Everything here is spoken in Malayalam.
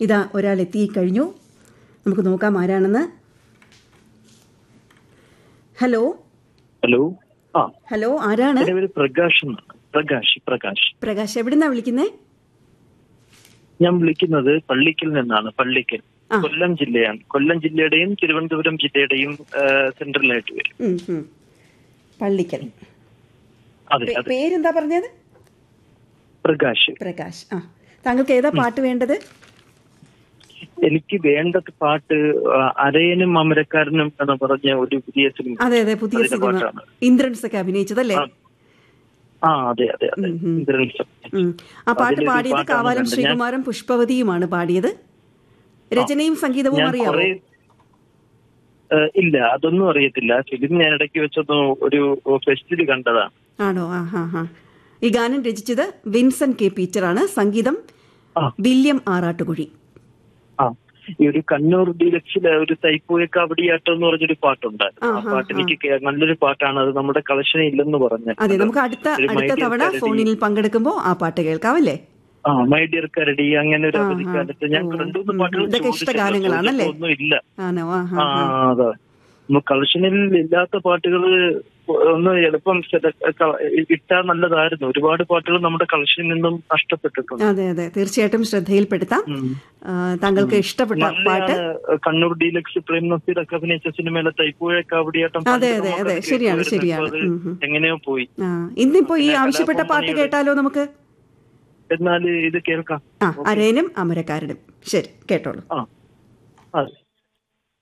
ഇതാ ഒരാൾ എത്തിക്കഴിഞ്ഞു നമുക്ക് നോക്കാം ആരാണെന്ന് ഹലോ ഹലോ ആ ഹലോ ആരാണ് എന്റെ പേര് പ്രകാശ് എന്നാണ് പ്രകാശ് പ്രകാശ് പ്രകാശ് എവിടുന്നാ വിളിക്കുന്നേ ഞാൻ വിളിക്കുന്നത് പള്ളിക്കൽ നിന്നാണ് പള്ളിക്കൽ ആ. കൊല്ലം ജില്ലയാണ് കൊല്ലം ജില്ലയുടെയും തിരുവനന്തപുരം ജില്ലയുടെയും സെൻട്രലായിട്ട് വരും ഉം, ഉം. പള്ളിക്കൽ അതെ പേ- അതെ പേരെന്താ പറഞ്ഞത് പ്രകാശ് പ്രകാശ് ആ താങ്കൾക്ക് ഏതാ പാട്ട് വേണ്ടത് എനിക്ക് വേണ്ടത് പാട്ട് ആ, അരയനും അമരക്കാരനും എന്ന് പറഞ്ഞ ഒരു പുതിയ സിനിമ അതെ അതെ പുതിയ അതിന്റെ സിനിമ പാട്ടാണ്. ഇന്ദ്രൻസ് ഒക്കെ അഭിനയിച്ചതല്ലേ ആ. ആ അതെ അതെ അതെ ഉം, ഉം. ഇന്ദ്രൻ സ- ഉം. ആ പാട്ട് അതിലൊരു പാടിയത് പാട്ടാണ് കാവാലം കണ്ടത്. ഞാൻ- ശ്രീകുമാരൻ പുഷ്പവതിയുമാണ് പാടിയത് രചനയും സംഗീതവും ഞാൻ അറിയാമോ കുറേ ഏ, ഇല്ല അതൊന്നും അറിയത്തില്ല ഫിലിം ഞാൻ ഇടയ്ക്ക് വെച്ചൊന്ന് ഒരു ഫെസ്റ്റിൽ കണ്ടതാണ് ആണോ ആ ഹാ ഹാ ഈ ഗാനം രചിച്ചത് വിൻസെന്റ് കെ പീറ്ററാണ് സംഗീതം ആ. വില്യം ആറാട്ടുകുഴി ആ ഈ ഒരു കണ്ണൂർ ഡീലക്സിലെ ഒരു തൈപ്പൂയ കബഡിയാട്ടം എന്ന് പറഞ്ഞൊരു പാട്ടുണ്ടായിരുന്നു ആ ആഹാ, പാട്ട് എനിക്ക് കേ- നല്ലൊരു പാട്ടാണ് അത് നമ്മുടെ കളക്ഷനിൽ ഇല്ലെന്ന് പറഞ്ഞു അതെ നമുക്ക് അടുത്ത അടുത്ത തവണ ഫോണിൽ പങ്കെടുക്കുമ്പോൾ ആ പാട്ട് കേൾക്കാവല്ലേ ആ മൈ ഡിയർ കരടി അങ്ങനെ ഒരു ആഹാ. അവധിക്കാലത്ത് ഞാൻ ഓ, രണ്ടു മൂന്ന് ഉം, പാട്ടുകൾ ഇതൊക്കെ ചോദിച്ചല്ലോ. ഇഷ്ടഗാനങ്ങളാണല്ലേ? ഒന്നും ഇല്ല ആണോ ആ ആ ഹാ ഹാ അതെ നമുക്ക് കളക്ഷനിൽ ഇല്ലാത്ത പാട്ടുകൾ ഒന്ന് എളുപ്പം select- ക- ഇട്ടാൽ നല്ലതായിരുന്നു ഒരുപാട് പാട്ടുകൾ നമ്മുടെ കളക്ഷനിൽ നിന്നും നഷ്ടപ്പെട്ടിട്ടുണ്ട് അതെ അതെ തീർച്ചയായിട്ടും ശ്രദ്ധയിൽപ്പെടുത്താം ഉം. ആ, താങ്കൾക്ക് ഇഷ്ടപ്പെട്ട പാട്ട് നല്ലതാണ് കണ്ണൂർ ഡീലക്സ് പ്രേം നസീറൊക്കെ അഭിനയിച്ച സിനിമയിലെ തൈപ്പൂയ കാവടിയാട്ടം അതെ, പണ്ട് അതെ, നമുക്കത് അതെ, ശരിയാണ്, കേൾക്കുമായിരുന്നു. ശരിയാണ്. ഇപ്പൊ അത് ഉം, ഉം. എങ്ങനെയോ പോയി ആ ഇന്നിപ്പോ ഈ പിന്നെ ആവശ്യപ്പെട്ട പാട്ട് കലാഭവൻ കേട്ടാലോ നമുക്ക് എന്നാൽ ഇത് കേൾക്കാം ആ അരയനും അമരക്കാരനും ശരി കേട്ടോളൂ ആ അതെ